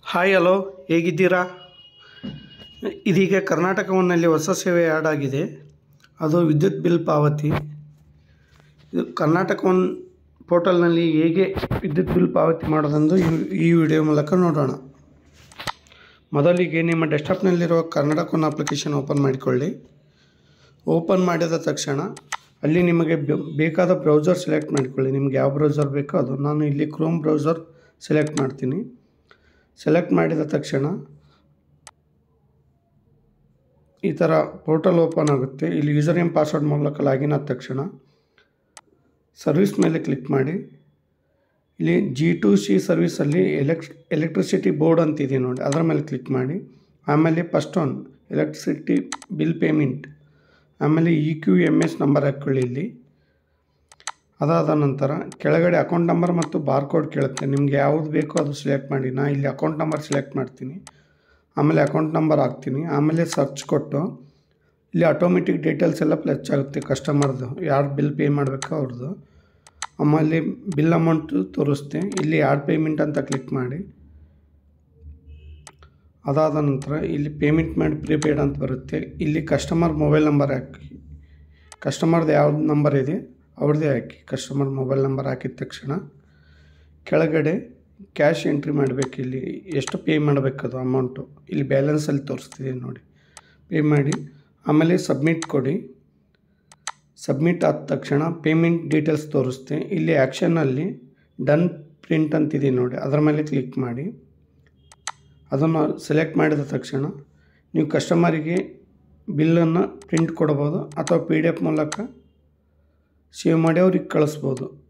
hi hello ಹೇಗಿದ್ದೀರಾ ಇದೀಗ ಕರ್ನಾಟಕ ಒನ್ನಲ್ಲಿ ಹೊಸ ಸೇವೆ ಆ್ಯಡ್ ಆಗಿದೆ ಅದು ವಿದ್ಯುತ್ ಬಿಲ್ ಪಾವತಿ ಇದು ಕರ್ನಾಟಕ ಒನ್ ಪೋರ್ಟಲ್ನಲ್ಲಿ ಹೇಗೆ ವಿದ್ಯುತ್ ಬಿಲ್ ಪಾವತಿ ಮಾಡೋದೆಂದು ಈ ಈ ವಿಡಿಯೋ ಮೂಲಕ ನೋಡೋಣ ಮೊದಲಿಗೆ ನಿಮ್ಮ ಡೆಸ್ಕ್ಟಾಪ್ನಲ್ಲಿರುವ ಕರ್ನಾಟಕ ಒನ್ ಅಪ್ಲಿಕೇಶನ್ ಓಪನ್ ಮಾಡಿಕೊಳ್ಳಿ ಓಪನ್ ಮಾಡಿದ ತಕ್ಷಣ ಅಲ್ಲಿ ನಿಮಗೆ ಬೆ- ಬೇಕಾದ ಬ್ರೌಸರ್ ಸೆಲೆಕ್ಟ್ ಮಾಡಿಕೊಳ್ಳಿ ನಿಮ್ಗೆ ಯಾವ ಬ್ರೌಸರ್ ಬೇಕೋ ಅದು ನಾನು ಇಲ್ಲಿ ಕ್ರೋಮ್ ಬ್ರೌಸರ್ ಸೆಲೆಕ್ಟ್ ಮಾಡ್ತೀನಿ ಸೆಲೆಕ್ಟ್ ಮಾಡಿದ ತಕ್ಷಣ ಈ ಥರ ಪೋರ್ಟಲ್ ಓಪನ್ ಆಗುತ್ತೆ ಇಲ್ಲಿ ಯೂಸರ್ ನೇಮ್ ಪಾಸ್ವರ್ಡ್ ಮೂಲಕ ಲಾಗಿನ್ ಆದ ತಕ್ಷಣ ಸರ್ವಿಸ್ ಮೇಲೆ ಕ್ಲಿಕ್ ಮಾಡಿ ಇಲ್ಲಿ ಜಿ ಟು ಸಿ ಸರ್ವಿಸಲ್ಲಿ ಎಲೆಕ್ಟ್ ಎಲೆಕ್ಟ್ರಿಸಿಟಿ ಬೋರ್ಡ್ ಅಂತಿದೆ ನೋಡಿ ಅದರ ಮೇಲೆ ಕ್ಲಿಕ್ ಮಾಡಿ ಆಮೇಲೆ first one electricity bill payment ಆಮೇಲೆ E Q M S number ಹಾಕ್ಕೊಳ್ಳಿ ಇಲ್ಲಿ ಅದಾದ ನಂತರ ಕೆಳಗಡೆ ಅಕೌಂಟ್ ನಂಬರ್ ಮತ್ತು ಬಾರ್ ಕೋಡ್ ಕೇಳುತ್ತೆ ನಿಮ್ಗೆ ಯಾವುದು ಬೇಕೋ ಅದು ಸೆಲೆಕ್ಟ್ ಮಾಡಿ ನಾ ಇಲ್ಲಿ ಅಕೌಂಟ್ ನಂಬರ್ ಸೆಲೆಕ್ಟ್ ಮಾಡ್ತೀನಿ ಆಮೇಲೆ ಅಕೌಂಟ್ ನಂಬರ್ ಹಾಕ್ತೀನಿ ಆಮೇಲೆ ಸರ್ಚ್ ಕೊಟ್ಟು ಇಲ್ಲಿ ಆಟೋಮೆಟಿಕ್ ಡೀಟೇಲ್ಸ್ ಎಲ್ಲ ಪ್ಲಚ್ ಆಗುತ್ತೆ ಕಸ್ಟಮರ್ದು ಯಾರು ಬಿಲ್ ಪೇ ಮಾಡಬೇಕೋ ಅವ್ರದ್ದು ಆಮೇಲೆ ಬಿಲ್ ಅಮೌಂಟು ತೋರಿಸುತ್ತೆ ಇಲ್ಲಿ ಆ್ಯಡ್ ಪೇಮೆಂಟ್ ಅಂತ ಕ್ಲಿಕ್ ಮಾಡಿ ಅದಾದ ನಂತರ ಇಲ್ಲಿ ಪೇಮೆಂಟ್ ಮಾಡಿ ಪ್ರಿಪೇಯ್ಡ್ ಅಂತ ಬರುತ್ತೆ ಇಲ್ಲಿ ಕಸ್ಟಮರ್ ಮೊಬೈಲ್ ನಂಬರ್ ಹಾಕಿ ಕಸ್ಟಮರ್ದು ಯಾವ್ದು ನಂಬರ್ ಇದೆ ಅವ್ರದ್ದೇ ಹಾಕಿ ಕಸ್ಟಮರ್ ಮೊಬೈಲ್ ನಂಬರ್ ಹಾಕಿದ ತಕ್ಷಣ ಕೆಳಗಡೆ ಕ್ಯಾಶ್ ಎಂಟ್ರಿ ಮಾಡಬೇಕು ಇಲ್ಲಿ ಎಷ್ಟು ಪೇ ಮಾಡಬೇಕದು ಅಮೌಂಟು ಇಲ್ಲಿ ಬ್ಯಾಲೆನ್ಸಲ್ಲಿ ತೋರಿಸ್ತಿದೆ ನೋಡಿ ಪೇ ಮಾಡಿ ಆಮೇಲೆ ಸಬ್ಮಿಟ್ ಕೊಡಿ ಸಬ್ಮಿಟ್ ಆದ ತಕ್ಷಣ ಪೇಮೆಂಟ್ ಡೀಟೇಲ್ಸ್ ತೋರಿಸುತ್ತೆ ಇಲ್ಲಿ ಆ್ಯಕ್ಷನಲ್ಲಿ ಡನ್ ಪ್ರಿಂಟ್ ಅಂತಿದೆ ನೋಡಿ ಅದರ ಮೇಲೆ ಕ್ಲಿಕ್ ಮಾಡಿ ಅದನ್ನು ಸೆಲೆಕ್ಟ್ ಮಾಡಿದ ತಕ್ಷಣ ನೀವು ಕಸ್ಟಮರಿಗೆ ಬಿಲ್ಲನ್ನು ಪ್ರಿಂಟ್ ಕೊಡ್ಬೋದು ಅಥವಾ ಪಿ ಡಿ ಎಫ್ ಮೂಲಕ ಸೇವ್ ಮಾಡಿ ಅವ್ರಿಗೆ ಕಳಿಸ್ಬೋದು